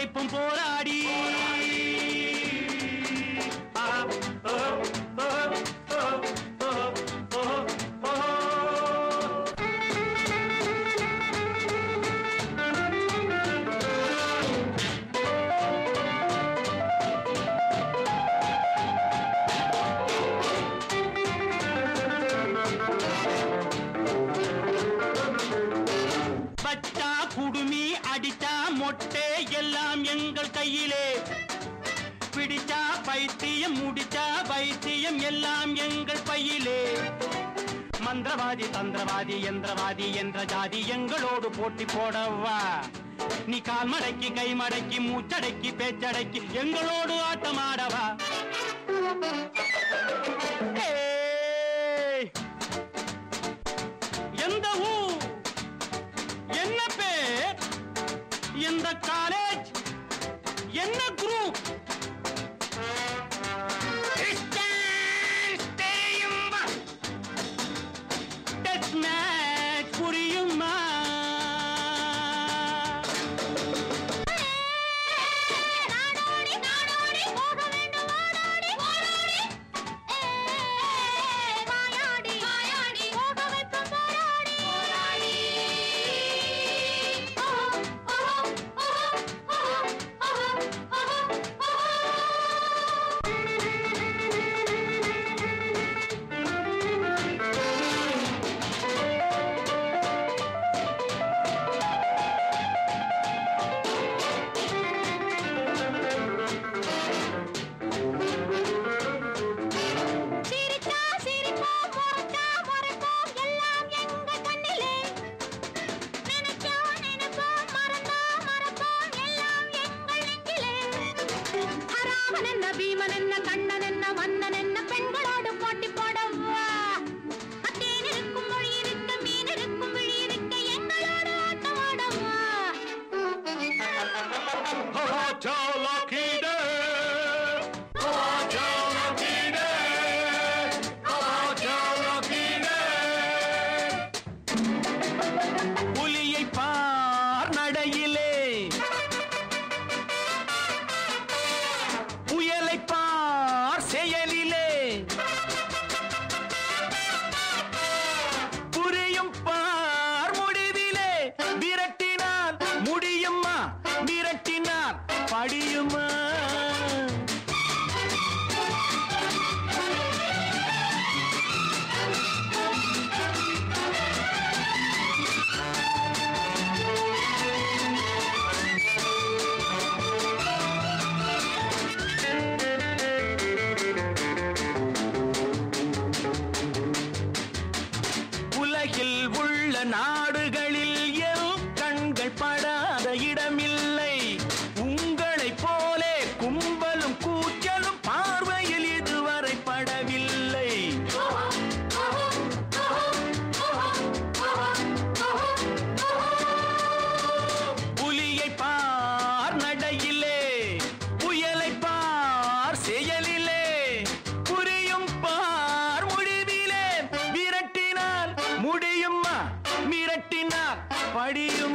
வைப்பும் போராடி ஆ, ஓ, ஓ, ஓ, ஓ, ஓ, ஓ. பச்சா குடுமி அடிச்சா மொட்டை எல்லாம் எங்கள் கையிலே பிடிச்சா பைத்தியம் முடிச்சா பைத்தியம் எல்லாம் எங்கள் பையிலே மந்திரவாதி தந்திரவாதி எந்திரவாதி என்ற ஜாதி எங்களோடு போட்டி போடவா நீ கால் மடக்கி கை மடக்கி மூச்சடக்கி பேச்சடக்கி எங்களோடு ஆட்டமாடவா ஏய்! எந்த ஊர் என்ன பேர் எந்த காலேஜ் என்ன குரூப் தெரியுமா டெஸ்ட் மேட்ச் புரியுமா நாடோடி நாடோடி போக வேண்டும் ஓடோடி ஓடோடி ஏய் வாயாடி வாயாடி போக வைப்போம் போராடி போராடி ஓஹோ ஓஹோ ஓஹோ ஓஹோ சிரிச்சா சிரிப்போம் முறைச்சா முறைப்போம் எல்லாம் எங்க கண்ணிலே நினைச்சா நினைப்போம் மறந்தா மறப்போம் எல்லாம் எங்கள் நெஞ்சிலே ஹராமன் என்ன பீமன் என்ன கண்ணன் என்ன மன்னன் என்ன பெண்களோடு போட்டி போடவா அத்தேன் இருக்கும் மொழி இருக்க மீன் இருக்கும் விழி இருக்க எங்களோடு ஆட்டம் ஆடவா புலியை பார் நடையிலே புயலை பார் செயலிலே புரியும் பார் முடிவிலே விரட்டினால் முடியுமா விரட்டினால் படியுமா உலகில் உள்ள நாடுகளில் என் கண்கள் படாத இடமில்லை உங்களைப் போலே கும்பலும் கூச்சலும் பார்வையில் இதுவரை படவில்லை புலியை பார் நடையிலே புயலை பார் செயலிலே புரியும் பார் முடிவிலே விரட்டினால் முடியுமா மிரட்டினால் படியும்